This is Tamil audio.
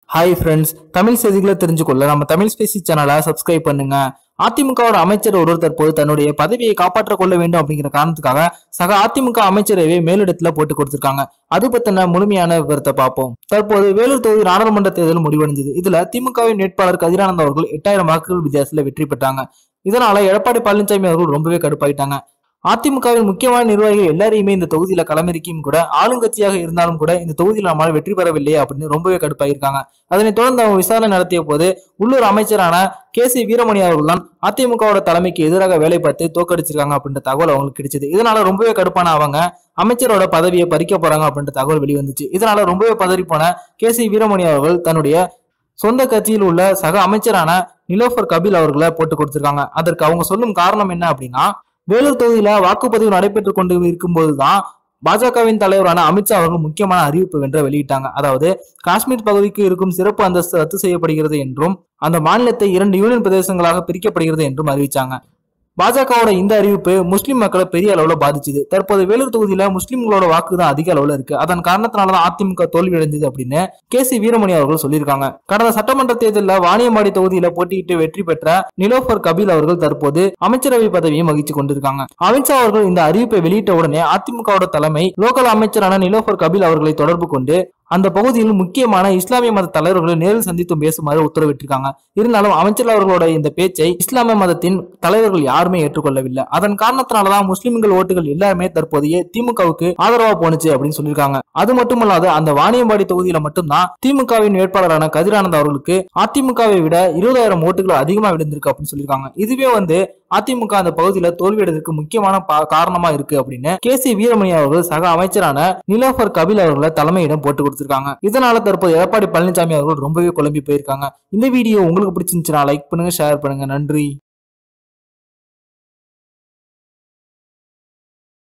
ஹாய் ஃப்ரெண்ட்ஸ் தமிழ் செய்திகளை தெரிஞ்சுக்கொள்ள நம்ம தமிழ் ஸ்பேசி சேனலை சப்ஸ்கிரைப் பண்ணுங்க அதிமுகவோட அமைச்சர் ஒருவர் தற்போது தன்னுடைய பதவியை காப்பாற்றிக் கொள்ள வேண்டும் அப்படிங்கிற காரணத்துக்காக சக அதிமுக அமைச்சரவை மேலிடத்துல போட்டு கொடுத்திருக்காங்க அது பத்தின முழுமையான விவரத்தை பார்ப்போம் தற்போது வேலூர் தொகுதி நாடாளுமன்ற தேர்தல் முடிவடைந்தது இதுல திமுகவின் வேட்பாளர் கதிரானந்த் அவர்கள் எட்டாயிரம் வாக்குகள் வித்தியாசத்துல வெற்றி பெற்றாங்க இதனால எடப்பாடி பழனிசாமி அவர்கள் ரொம்பவே கடுப்பாயிட்டாங்க அதிமுகவின் முக்கியமான நிர்வாகிகள் எல்லாரையுமே இந்த தொகுதியில களமிறக்கியும் கூட ஆளுங்கட்சியாக இருந்தாலும் கூட இந்த தொகுதியில் நம்மால் வெற்றி பெறவில்லையே அப்படின்னு ரொம்பவே கடுப்பாயிருக்காங்க அதனைத் தொடர்ந்து அவங்க விசாரணை நடத்திய போது உள்ளூர் அமைச்சரான கே சி வீரமணி அவர்கள் தான் அதிமுகவோட தலைமைக்கு எதிராக வேலை பார்த்து தோக்கடிச்சிருக்காங்க அப்படின்ற தகவல் அவங்களுக்கு கிடைச்சது இதனால ரொம்பவே கடுப்பான அவங்க அமைச்சரோட பதவியை பறிக்க போறாங்க அப்படின்ற தகவல் வெளிவந்துச்சு இதனால ரொம்பவே பதறி போன கே சி வீரமணி அவர்கள் தன்னுடைய சொந்த கட்சியில் உள்ள சக அமைச்சரான நிலோஃபர் கபில் அவர்களை போட்டு கொடுத்திருக்காங்க அதற்கு அவங்க சொல்லும் காரணம் என்ன அப்படின்னா வேலூர் தொகுதியில வாக்குப்பதிவு நடைபெற்றுக் கொண்டு இருக்கும்போதுதான் பாஜகவின் தலைவரான அமித்ஷா அவர்கள் முக்கியமான அறிவிப்பு வென்ற வெளியிட்டாங்க அதாவது காஷ்மீர் பகுதிக்கு இருக்கும் சிறப்பு அந்தஸ்து ரத்து செய்யப்படுகிறது என்றும் அந்த மாநிலத்தை இரண்டு யூனியன் பிரதேசங்களாக பிரிக்கப்படுகிறது என்றும் அறிவிச்சாங்க பாஜகவோட இந்த அறிவிப்பு முஸ்லிம் மக்களை பெரிய அளவுல பாதிச்சுது தற்போது வேலூர் தொகுதியில முஸ்லிம்களோட வாக்கு தான் அதிக அளவுல இருக்கு அதன் காரணத்தினாலதான் அதிமுக தோல்வி அடைந்தது அப்படின்னு கே சி வீரமணி அவர்கள் சொல்லியிருக்காங்க கடந்த சட்டமன்ற தேர்தலில் வாணியம்பாடி தொகுதியில போட்டியிட்டு வெற்றி பெற்ற நிலோஃபர் கபில் அவர்கள் தற்போது அமைச்சரவை பதவியும் வகிச்சு கொண்டிருக்காங்க அமித்ஷா அவர்கள் இந்த அறிவிப்பை வெளியிட்ட உடனே அதிமுகவோட தலைமை லோக்கல் அமைச்சரான நிலோஃபர் கபில் அவர்களை தொடர்பு கொண்டு அந்த பகுதியில் முக்கியமான இஸ்லாமிய மத தலைவர்களை நேரில் சந்தித்து பேசுமாறு உத்தரவிட்டிருக்காங்க இருந்தாலும் அமைச்சர் அவர்களோட இந்த பேச்சை இஸ்லாமிய மதத்தின் தலைவர்கள் யாருமே ஏற்றுக்கொள்ளவில்லை அதன் காரணத்தினாலதான் முஸ்லிம்கள் ஓட்டுகள் எல்லாருமே தற்போதைய திமுகவுக்கு ஆதரவா போனுச்சு அப்படின்னு சொல்லியிருக்காங்க அது மட்டுமல்லாது அந்த வாணியம்பாடி தொகுதியில மட்டும்தான் திமுகவின் வேட்பாளரான கதிரானந்த் அவர்களுக்கு அதிமுகவை விட இருபதாயிரம் ஓட்டுகள் அதிகமா விழுந்திருக்கு அப்படின்னு சொல்லியிருக்காங்க இதுவே வந்து அதிமுக அந்த பகுதியில தோல்வியடைவதற்கு முக்கியமான பா- காரணமா இருக்கு அப்படின்னு கே சி வீரமணி அவர்கள் சக அமைச்சரான நிலோஃபர் கபில் அவர்களை தலைமையிடம் போட்டு கொடுத்திருக்காங்க இதனால தற்போது எடப்பாடி பழனிசாமி அவர்கள் ரொம்பவே குழம்பி போயிருக்காங்க இந்த வீடியோ உங்களுக்கு பிடிச்சிருந்துச்சுன்னா லைக் பண்ணுங்க ஷேர் பண்ணுங்க நன்றி